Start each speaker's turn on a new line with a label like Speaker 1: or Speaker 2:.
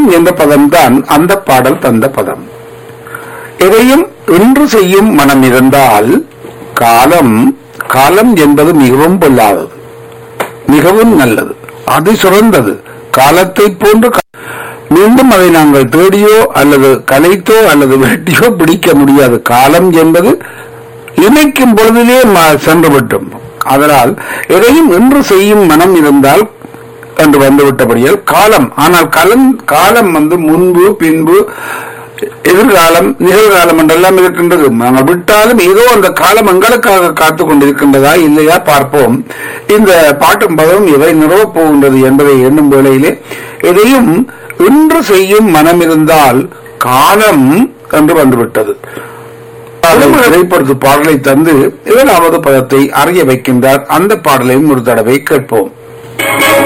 Speaker 1: என்ற பதம்தான் அந்த பாடல் தந்த பதம் எதையும் இன்று செய்யும் மனம் இருந்தால் காலம் காலம் என்பது மிகவும் பொல்லாதது மிகவும் நல்லது அது சிறந்தது காலத்தை போன்று கா- மீண்டும் அதை நாங்கள் தேடியோ அல்லது கலைத்தோ அல்லது வெட்டியோ பிடிக்க முடியாது காலம் என்பது இணைக்கும் பொழுதிலே ம- சென்று விட்டோம் அதனால் எதையும் இன்று செய்யும் மனம் இருந்தால் என்று வந்துவிட்டபடியால் காலம் ஆனால் கலம் காலம் வந்து முன்பு பின்பு எதிர்காலம் நிகழ்காலம் என்றெல்லாம் இருக்கின்றது நாங்கள் விட்டாலும் ஏதோ அந்த காலம் எங்களுக்காக காத்து கொண்டிருக்கின்றதா இல்லையா பார்ப்போம் இந்த பாட்டும் பதவும் இவை நிறுவப் போகின்றது என்பதை எண்ணும் வேளையிலே எதையும் இன்று செய்யும் மனம் இருந்தால் காலம் என்று வந்துவிட்டது திரைப்படத்து பாடலை தந்து ஏழாவது பதத்தை அறிய வைக்கின்றார் அந்த பாடலையும் ஒரு தடவை கேட்போம்